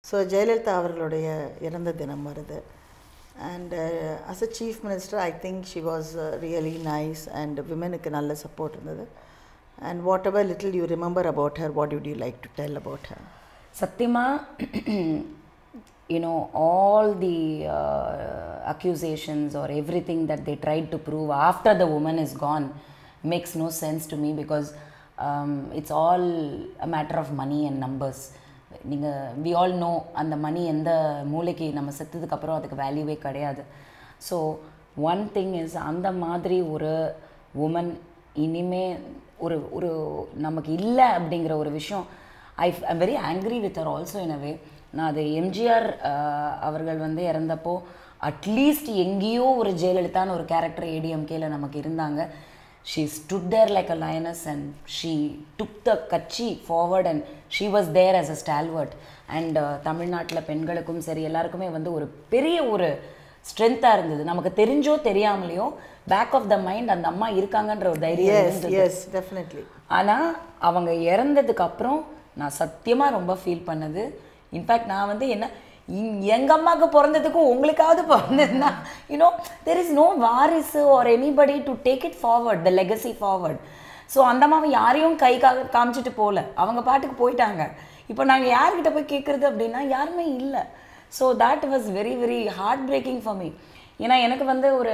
So Jayalalithaa அவர்களுடைய இறந்த தினம் வருது and as a chief minister I think she was really nice and விமனுக்கு நல்ல சப்போர்ட் இருந்தது and whatever little you remember about her what you you like to tell about her சத்தியமா you know all the uh, accusations or everything that they tried to prove after the woman is gone makes no sense to me because um, it's all a matter of money and numbers நீங்கள் we all know அந்த money எந்த மூளைக்கு நம்ம செத்ததுக்கப்புறம் அதுக்கு வேல்யூவே கிடையாது so one thing is அந்த மாதிரி ஒரு உமன் இனிமே ஒரு ஒரு நமக்கு இல்லை அப்படிங்கிற ஒரு விஷயம் I I'm very angry with her also in a way நான் அது எம்ஜிஆர் அவர்கள் வந்து இறந்தப்போ அட்லீஸ்ட் எங்கேயோ ஒரு ஜெயலலிதான்னு ஒரு கேரக்டர் ஏடிஎம்கேல நமக்கு இருந்தாங்க she stood there like a lioness and she took the katchi forward and she was there as a stalwart and தமிழ்நாட்டில் பெண்களுக்கும் சரி எல்லாருக்குமே வந்து ஒரு பெரிய ஒரு ஸ்ட்ரென்த்தாக இருந்தது நமக்கு தெரிஞ்சோ தெரியாமலையோ பேக் ஆஃப் த மைண்ட் அந்த அம்மா இருக்காங்கன்ற ஒரு தைரியம் எஸ் இருந்தது எஸ் டெஃபினெட்லி ஆனால் அவங்க இறந்ததுக்கு அப்புறம் நான் சத்தியமாக ரொம்ப ஃபீல் பண்ணது இன்ஃபேக்ட் நான் வந்து என்ன இ- எங்க அம்மாவுக்கு பிறந்ததுக்கும் உங்களுக்காவது பிறந்ததுன்னா you know there is no varisu or anybody to take it forward the legacy forward so அந்த அம்மாவை யாரையும் கை கா காமிச்சிட்டு போகல அவங்க பாட்டுக்கு போயிட்டாங்க இப்போ நாங்கள் யார்கிட்ட போய் கேட்குறது அப்படின்னா யாருமே இல்லை so that was very very heartbreaking for me ஏன்னா எனக்கு வந்து ஒரு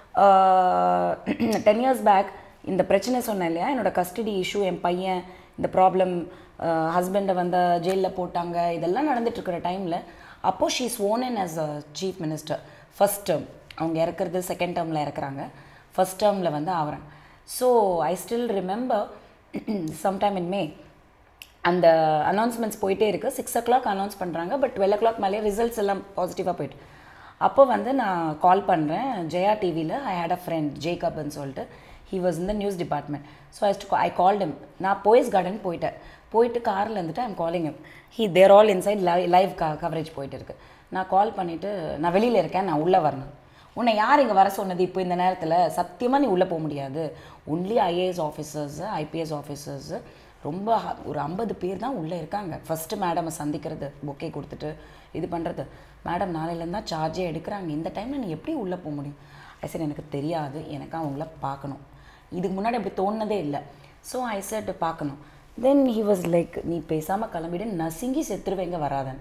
டென் இயர்ஸ் பேக் இந்த பிரச்சனை சொன்னேன் இல்லையா என்னோட கஸ்டடி இஷ்யூ என் பையன் இந்த ப்ராப்ளம் ஹஸ்பண்டை வந்து ஜெயிலில் போட்டாங்க இதெல்லாம் நடந்துட்டு இருக்கிற டைமில் அப்போ she sworn as a chief minister first term அவங்க இறக்குறது செகண்ட் டேர்மில் இறக்குறாங்க ஃபர்ஸ்ட் டேர்மில் வந்து ஆகிறேன் so I still remember sometime in May அந்த அனௌன்ஸ்மெண்ட்ஸ் போயிட்டே இருக்கு சிக்ஸ் ஓ கிளாக் அனௌன்ஸ் பண்ணுறாங்க பட் டுவெல் ஓ கிளாக் மேலே ரிசல்ட்ஸ் எல்லாம் பாசிட்டிவாக போயிட்டு அப்போ வந்து நான் கால் பண்ணுறேன் ஜெயா டிவியில் ஐ ஹேட் அ ஃப்ரெண்ட் ஜேக்கப்னு சொல்லிட்டு ஹி வாஸ் இந்த news department so I to I called him நான் போய்ஸ் கார்டன் போயிட்டேன் போயிட்டு காரில் இருந்துட்டு I'm calling him he there all inside live live க கவரேஜ் போயிட்டு இருக்கு நான் கால் பண்ணிவிட்டு நான் வெளியில் இருக்கேன் நான் உள்ளே வரணும் உன்னை யார் இங்கே வர சொன்னது இப்போ இந்த நேரத்தில் சத்தியமாக நீ உள்ளே போக முடியாது only IAS officers IPS officers ரொம்ப ஹ- ஒரு ஐம்பது பேர் தான் உள்ளே இருக்காங்க ஃபஸ்ட்டு மேடமை சந்திக்கிறது பொக்கே கொடுத்துட்டு இது பண்ணுறது மேடம் நாளையிலேருந்து தான் சார்ஜே எடுக்கிறாங்க இந்த டைமில் நீ எப்படி உள்ளே போக முடியும் ஐ said எனக்கு தெரியாது எனக்கு அவங்கள பார்க்கணும் இதுக்கு முன்னாடி அப்படி தோணுனதே இல்லை ஸோ ஐ செட் பார்க்கணும் தென் ஹி வாஸ் லைக் நீ பேசாமல் கிளம்பிடு நசுங்கி செத்துருவேங்க வராதன்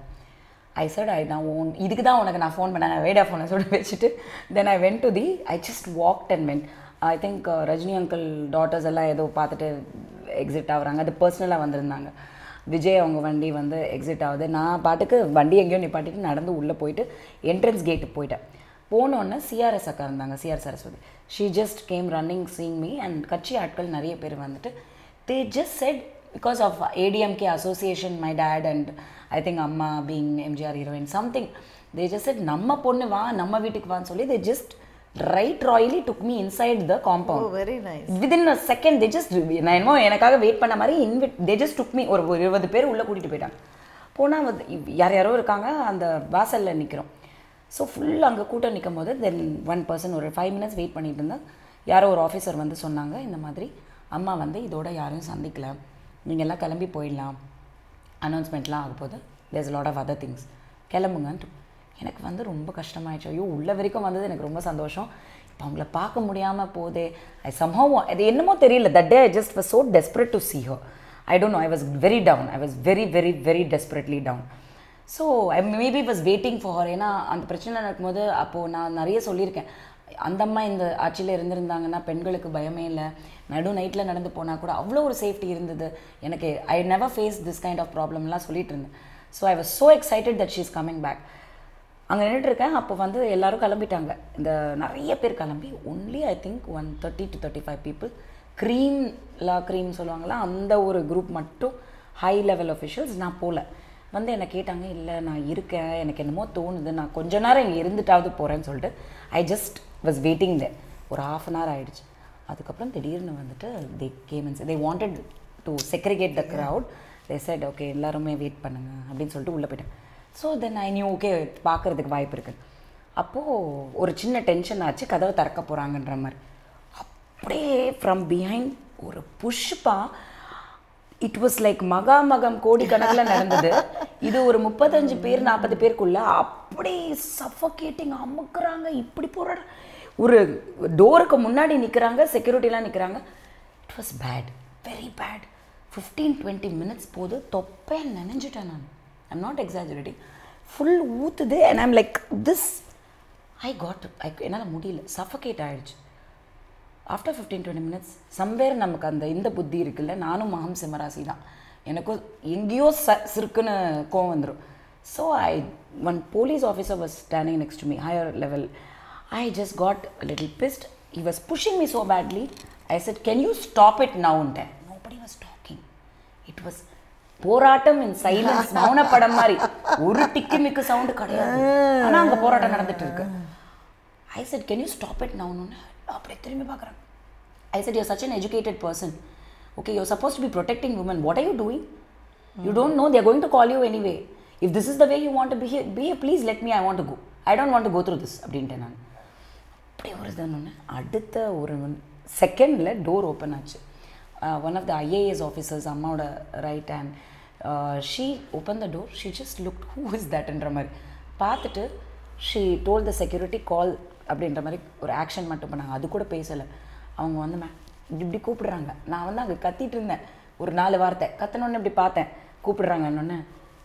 ஐ said ஐ நான் உன் இதுக்கு தான் உனக்கு நான் ஃபோன் பண்ணேன் வேடா ஃபோனை சொல்லிட்டு வச்சுட்டு then I went to the I just walk and went I think Rajini uncle daughters எல்லாம் ஏதோ பார்த்துட்டு எக்ஸிட் ஆகுறாங்க அது பர்சனலாக வந்திருந்தாங்க விஜய் அவங்க வண்டி வந்து எக்ஸிட் ஆகுது நான் பாட்டுக்கு வண்டி எங்கேயோ நிப்பாட்டிட்டு நடந்து உள்ளே போயிட்டு என்ட்ரன்ஸ் கேட்டுக்கு போயிட்டேன் போனோடனே சிஆர்எஸ் அக்கா இருந்தாங்க CR Saraswathi she just came running seeing me and கட்சி ஆட்கள் நிறைய பேர் வந்துட்டு they just said because of ADMK association my dad and I think Amma being MGR heroine something they just said நம்ம பொண்ணு வா நம்ம வீட்டுக்கு வான்னு சொல்லி they just right royally took me inside the oh compound very nice within a second they just நான் என்னமோ எனக்காக வெயிட் பண்ண மாதிரி invite they just took me ஒரு ஒரு இருபது பேர் உள்ளே கூட்டிகிட்டு போயிட்டாங்க போனால் வந்து இவ்- யார் யாரோ இருக்காங்க அந்த வாசலில் நிற்கிறோம் ஸோ ஃபுல்லாக அங்கே கூட்டம் நிற்கும் போது தென் ஒன் பர்சன் ஒரு ஃபைவ் மினிட்ஸ் வெயிட் பண்ணிட்டு இருந்தேன் யாரோ ஒரு ஆஃபீஸர் வந்து சொன்னாங்க இந்த மாதிரி அம்மா வந்து இதோட யாரையும் சந்திக்கல நீங்கள் எல்லாம் கிளம்பி போயிடலாம் அனௌன்ஸ்மெண்ட்லாம் ஆக போது there's lot of other things கிளம்புங்கன்ட்டு எனக்கு வந்து ரொம்ப கஷ்டமாயிடுச்சு ஐயோ உள்ள வரைக்கும் வந்தது எனக்கு ரொம்ப சந்தோஷம் இப்போ அவங்கள பார்க்க முடியாமல் போதே ஐ somehow அது என்னமோ தெரியல that day I just was so desperate to see her I don't know I was very down I was very very very desperately down so I maybe was waiting for her ஏன்னா அந்த பிரச்சனை நடக்கும்போது அப்போது நான் நிறைய சொல்லியிருக்கேன் அந்த அம்மா இந்த ஆட்சியில் இருந்திருந்தாங்கன்னா பெண்களுக்கு பயமே இல்லை நடு நைட்டில் நடந்து போனால் கூட அவ்வளோ ஒரு சேஃப்டி இருந்தது எனக்கு I never face this kind of ப்ராப்ளம்லாம் சொல்லிட்டு இருந்தேன் so I was so excited that she is coming back அங்கே நின்றுட்டுருக்கேன் அப்போ வந்து எல்லாரும் கிளம்பிட்டாங்க இந்த நிறைய பேர் கிளம்பி only I think one thirty to thirty five people cream லா க்ரீம் சொல்லுவாங்களா அந்த ஒரு குரூப் மட்டும் ஹை லெவல் officials நான் போகல வந்து என்னை கேட்டாங்க இல்லை நான் இருக்கேன் எனக்கு என்னமோ தோணுது நான் கொஞ்ச நேரம் இங்கே இருந்துட்டாவது போகிறேன்னு சொல்லிட்டு I just was waiting they ஒரு half அன் hour ஆயிடுச்சு அதுக்கப்புறம் திடீர்னு வந்துட்டு they came in they wanted to segregate the crowd they said okay எல்லாருமே வெயிட் பண்ணுங்க அப்படின்னு சொல்லிட்டு உள்ளே போயிட்டேன் so then I knew okay பார்க்குறதுக்கு வாய்ப்பு இருக்குது அப்போது ஒரு சின்ன டென்ஷன் ஆச்சு கதவை திறக்க போகிறாங்கன்ற மாதிரி அப்படியே ஃப்ரம் பிஹைண்ட் ஒரு புஷ்பா இட் வாஸ் லைக் மகாமகம் கோடி கணக்கில் நடந்தது இது ஒரு முப்பத்தஞ்சு பேர் நாற்பது பேருக்குள்ள அப்படி சஃபகேட்டிங் அமுக்குறாங்க இப்படி போகிற ஒரு டோருக்கு முன்னாடி நிற்கிறாங்க செக்யூரிட்டிலாம் நிற்கிறாங்க it was bad very bad fifteen twenty minutes போது தொப்பே நினைஞ்சிட்டேன் நான் ஐம் நாட் எக்ஸாஜுரேட்டிங் ஃபுல் ஊத்துது and I'm like this I got I என்னால் முடியல சஃபகேட் ஆயிடுச்சு after fifteen twenty minutes somewhere நமக்கு அந்த இந்த புத்தி இருக்குல்ல நானும் மகம் சிம்மராசி தான் எனக்கும் எங்கேயோ ச சிறுக்குன்னு கோவம் வந்துடும் so I one police officer was standing next to me higher level I just got little pissed he was pushing me so badly I said can you stop it நவுன்ட்டேன் nobody was talking it was porattam in silence மௌன படம் மாதிரி ஒரு டிக்கு மிக்கு sound கிடையாது ஆனா அங்க போராட்டம் நடந்துட்டு இருக்கு I said can you stop it நவுன்னு அப்படியே திரும்பி பார்க்குறேன் I said you're such uneducated person okay you're supposed to be protecting women what are you doing you don't know they're going to call you anyway if this is the way you want be be please let me I want to go I don't want to go through this அப்படின்ட்டேன் நான் அப்படி ஒரு இதுன்னு அடுத்த ஒரு செகண்டில் door open ஆச்சு one of the IAS officers அம்மாவோட right hand she open the door she just look who is தட்ன்ற மாதிரி பார்த்துட்டு she told the security call அப்படின்ற மாதிரி ஒரு ஆக்ஷன் மட்டும் பண்ணாங்க அது கூட பேசலை அவங்க வந்து மே இப்படி இப்படி கூப்பிடுறாங்க நான் வந்து அங்கே கத்திட்டு இருந்தேன் ஒரு நாலு வார்த்தை கத்தணுன்னு இப்படி பார்த்தேன் கூப்பிடுறாங்க என்னொன்னு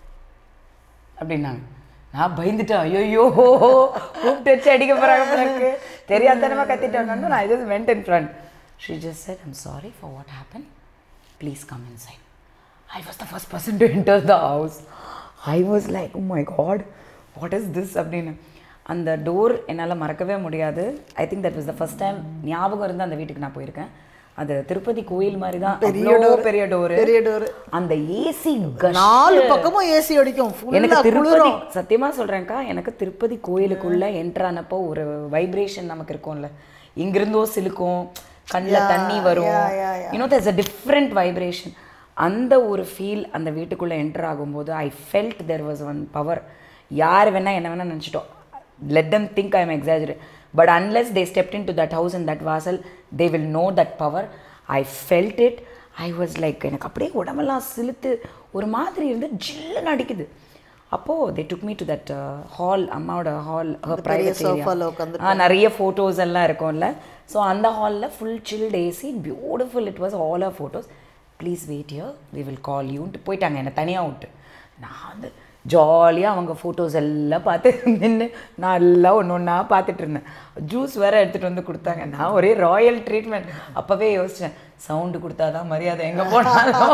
அப்படின்னாங்க நான் பயந்துட்டேன் ஐயோ கூப்பிட்டு வச்சு அடிக்க போகிறாங்க போல இருக்கு தெரியாதனமா கத்திட்டேன் நான் இது went in front she just said I'm sorry for what happen please come inside I was the first person to enter the house I was like oh my God what is this அப்படின்னு அந்த door என்னால் மறக்கவே முடியாது I think that was the first time ஞாபகம் இருந்து அந்த வீட்டுக்கு நான் போயிருக்கேன் அது திருப்பதி கோயில் மாதிரி தான் பெரிய அவ்வளோ door. பெரிய டோரு பெரிய door. அந்த ஏசி நாலு பக்கமும் ஏசி அடிக்கும் எனக்கு ஃபுல்லா திருப்பதி குளிரும் சத்தியமா சொல்றேன்க்கா எனக்கு திருப்பதி கோயிலுக்குள்ள என்டர் ஆனப்போ ஒரு வைப்ரேஷன் நமக்கு இருக்கும்ல இங்கிருந்தோ சிலுக்கும் கண்ணில் தண்ணி வரும் yeah, yeah, yeah. You know there's a different vibration அந்த ஒரு ஃபீல் அந்த வீட்டுக்குள்ள என்டர் ஆகும்போது I felt there was one power யார் வேணா என்ன வேணா நினச்சிட்டோம் let them think I am exaggerate but unless they stepped in to that house and that vasal they will know that power I felt it I was like எனக்கு அப்படியே உடம்பெல்லாம் சிலுத்து ஒரு மாதிரி இருந்து ஜில்லுன்னு அடிக்குது அப்போது they took me to that hall அம்மாவோட ஹால் ப்ரைவேட் sofa ல உட்காந்து ஆ நிறைய ஃபோட்டோஸ் எல்லாம் இருக்கும்ல ஸோ அந்த ஹாலில் full chilled AC beautiful it was all our photos please wait you we will call யூன்ட்டு போயிட்டாங்க என்னை தனியாக விட்டு நான் வந்து ஜாலியாக அவங்க ஃபோட்டோஸ் எல்லாம் பார்த்து நின்று நான் எல்லாம் ஒன்று ஒன்றா பார்த்துட்டு இருந்தேன் ஜூஸ் வேறு எடுத்துகிட்டு வந்து கொடுத்தாங்க நான் ஒரே ராயல் ட்ரீட்மெண்ட் அப்போவே யோசித்தேன் சவுண்டு கொடுத்தாதான் மரியாதை எங்கே போனாலும்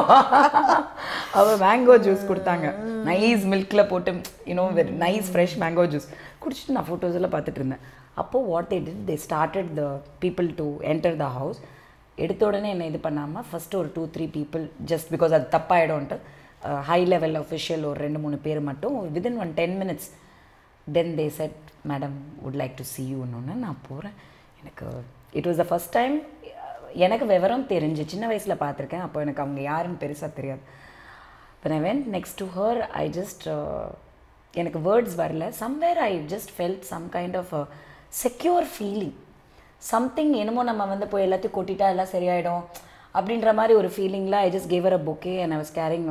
அவள் மேங்கோ ஜூஸ் கொடுத்தாங்க நைஸ் மில்கில் போட்டு you know very nice fresh mango juice குடிச்சிட்டு நான் ஃபோட்டோஸ் எல்லாம் பார்த்துட்டு இருந்தேன் அப்போது what they did they started the people to enter the house எடுத்த உடனே என்ன இது பண்ணாமல் ஃபஸ்ட்டு ஒரு two three people just because அது தப்பாயிடும்ன்ட்டு ஹை லெவல் அஃபிஷியல் ஒரு ரெண்டு மூணு பேர் மட்டும் within one ten minutes then they said madam would like to see யூன்னு நான் போகிறேன் எனக்கு it was the first time எனக்கு விவரம் தெரிஞ்சு சின்ன வயசில் பார்த்துருக்கேன் அப்போ எனக்கு அவங்க யாருன்னு பெருசாக தெரியாது when I went next to her, I just, uh, எனக்கு வேர்ட்ஸ் வரல somewhere I just felt some kind of secure feeling something என்னமோ நம்ம வந்து போய் எல்லாத்தையும் கொட்டிட்டா எல்லாம் சரியாயிடும் அப்படின்ற மாதிரி ஒரு ஃபீலிங்கில் I just gave her a bouquet and I was carrying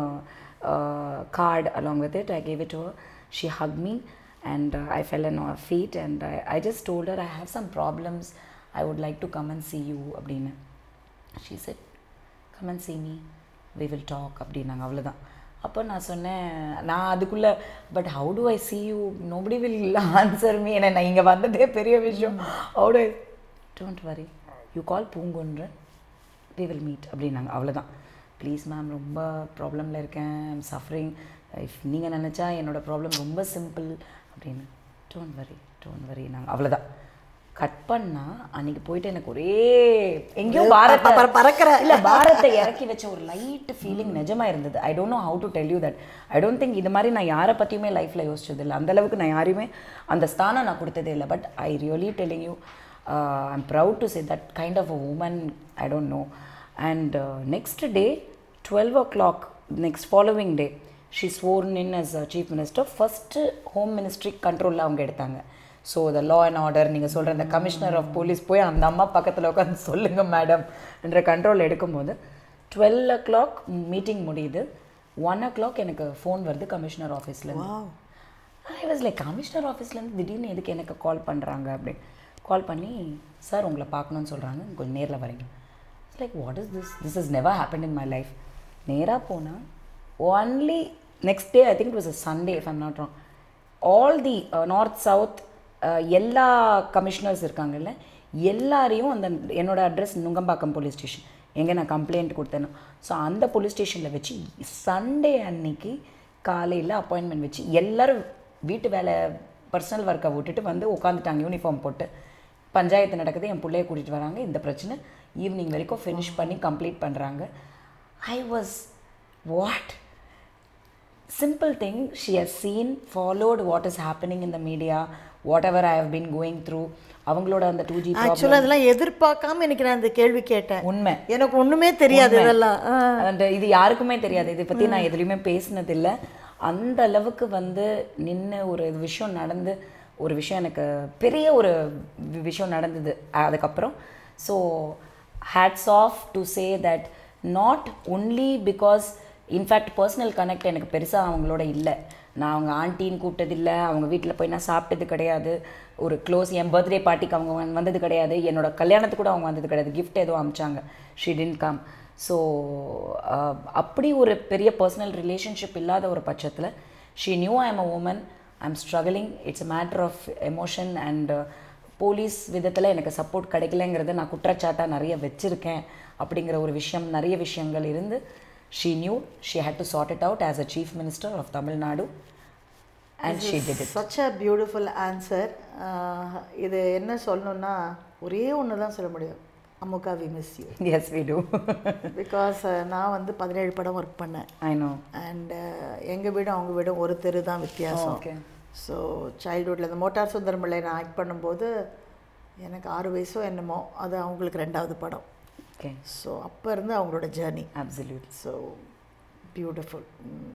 card along with it I gave it to she hug me and I fell on feet and I just told her I have some problems I would like to come and see you அப்படின்னு she said come and see me we will talk அப்படின்னாங்க அவ்வளோதான் அப்போ நான் சொன்னேன் நான் அதுக்குள்ளே but how to I see you nobody will answer me ஏன்னா நான் இங்கே வந்ததே பெரிய விஷயம் how do I don't worry you call பூங்குன்ற we will meet அப்படின்னாங்க அவ்வளோதான் ப்ளீஸ் மேம் ரொம்ப ப்ராப்ளமில் இருக்கேன் ஐம் சஃபரிங் இஃப் நீங்கள் நினச்சா என்னோட ப்ராப்ளம் ரொம்ப சிம்பிள் அப்படின்னு டோன்ட் வரி டோன்ட் வரி நாங்கள் அவ்வளோதான் கட் பண்ணா அன்னைக்கு போயிட்டு எனக்கு ஒரே எங்கேயோ பாரத்தை ப- ப- பறக்கிற. இல்ல பாரத்தை இறக்கி வச்ச ஒரு லைட் ஃபீலிங் நிஜமா இருந்தது I don't know how to tell you that I don't think இது மாதிரி நான் யாரை பற்றியுமே லைஃப்பில் யோசிச்சது இல்லை அந்த அளவுக்கு நான் யாரையுமே அந்த ஸ்தானம் நான் கொடுத்ததே இல்லை but I really telling you I'm proud to say that kind of a woman I don't know and next day twelve o'clock next following day she sworn in as chief minister first home ministry கண்ட்ரோலில் அவங்க எடுத்தாங்க so the law and order நீங்கள் சொல்கிற அந்த commissioner of police போய் அந்த அம்மா பக்கத்தில் உட்காந்து சொல்லுங்கள் மேடம் என்ற கண்ட்ரோல் எடுக்கும்போது டுவெல் ஓ கிளாக் மீட்டிங் முடியுது ஒன் ஓ கிளாக் எனக்கு ஃபோன் வருது கமிஷனர் ஆஃபீஸ்லேருந்து wow I was like commissioner ஆஃபீஸ்லேருந்து திடீர்னு எதுக்கு எனக்கு கால் பண்ணுறாங்க அப்படி கால் பண்ணி சார் உங்களை பார்க்கணுன்னு சொல்கிறாங்க கொஞ்சம் நேரில் வரீங்க it's like what is this this is never happen in my life நேராக போனால் only next day I think it was a Sunday if I'm not wrong all the north south எல்லா கமிஷனர்ஸ் இருக்காங்கல்ல எல்லாரையும் அந்த என்னோட அட்ரஸ் நுங்கம்பாக்கம் போலீஸ் ஸ்டேஷன் எங்கே நான் complaint கொடுத்தேனோ ஸோ அந்த போலீஸ் ஸ்டேஷனில் வச்சு சண்டே அன்னைக்கு காலையில் அப்பாயின்மெண்ட் வச்சு எல்லாரும் வீட்டு வேலை பர்சனல் ஒர்க்கை விட்டுட்டு வந்து உட்காந்துட்டாங்க யூனிஃபார்ம் போட்டு பஞ்சாயத்து நடக்குது என் பிள்ளைய கூட்டிகிட்டு வராங்க இந்த பிரச்சனை ஈவினிங் வரைக்கும் ஃபினிஷ் பண்ணி கம்ப்ளீட் பண்ணுறாங்க I was what simple thing she has seen followed what is happening in the media whatever i have been going through அவங்களோட அந்த டூ ஜி ஆக்சுவலாக அதெல்லாம் எதிர்பார்க்காம எனக்கு நான் அந்த கேள்வி கேட்டேன் உண்மை எனக்கு ஒண்ணுமே தெரியாது இதெல்லாம் ஆ. அண்ட் இது யாருக்குமே தெரியாது இதை பற்றி நான் எதுலையுமே பேசினதில்ல அந்த அளவுக்கு வந்து நின்று ஒரு விஷயம் நடந்து ஒரு விஷயம் எனக்கு பெரிய ஒரு வி- விஷயம் நடந்தது அதுக்கப்புறம் so hats off to say that not only because in fact personal connect எனக்கு பெருசாக அவங்களோட இல்லை நான் அவங்க ஆண்டின்னு கூப்பிட்டதில்லை அவங்க வீட்டில் போய் நான் சாப்பிட்டது கிடையாது ஒரு க்ளோஸ் என் பர்த்டே பார்ட்டிக்கு அவங்க வந்து- வந்தது கிடையாது என்னோட கல்யாணத்துக்கு கூட அவங்க வந்தது கிடையாது gift ஏதோ அமிச்சாங்க ஷீ டின் கம் ஸோ அப்படி ஒரு பெரிய பர்சனல் ரிலேஷன்ஷிப் இல்லாத ஒரு பட்சத்தில் she knew I am a woman I am struggling it's a matter of emotion and police விதத்தில் எனக்கு சப்போர்ட் கிடைக்கலங்கிறத நான் குற்றச்சாட்டாக நிறைய வச்சுருக்கேன் அப்படிங்கிற ஒரு விஷயம் நிறைய விஷயங்கள் இருந்து she knew she had to sort it out as a chief minister of Tamil Nadu and she did it such a beautiful answer இது என்ன சொல்லணும்னா ஒரே ஒன்று தான் சொல்ல முடியும் அம்முக்கா we miss you yes we do because நான் வந்து பதினேழு படம் ஒர்க் பண்ணேன் ஐ நோ அண்ட் எங்கள் வீடும் அவங்க வீடும் ஒரு தெரு தான் வித்தியாசம் ஓகே ஸோ சைல்ட்ஹுட்டில் இந்த மோட்டார் சுந்தரம் பிள்ளை நான் ஆக்ட் பண்ணும்போது எனக்கு ஆறு வயசோ என்னமோ அது அவங்களுக்கு ரெண்டாவது படம் ஓகே ஸோ அப்போ இருந்து அவங்களோட ஜேர்னி அப்சல்யூட் ஸோ பியூட்டிஃபுல்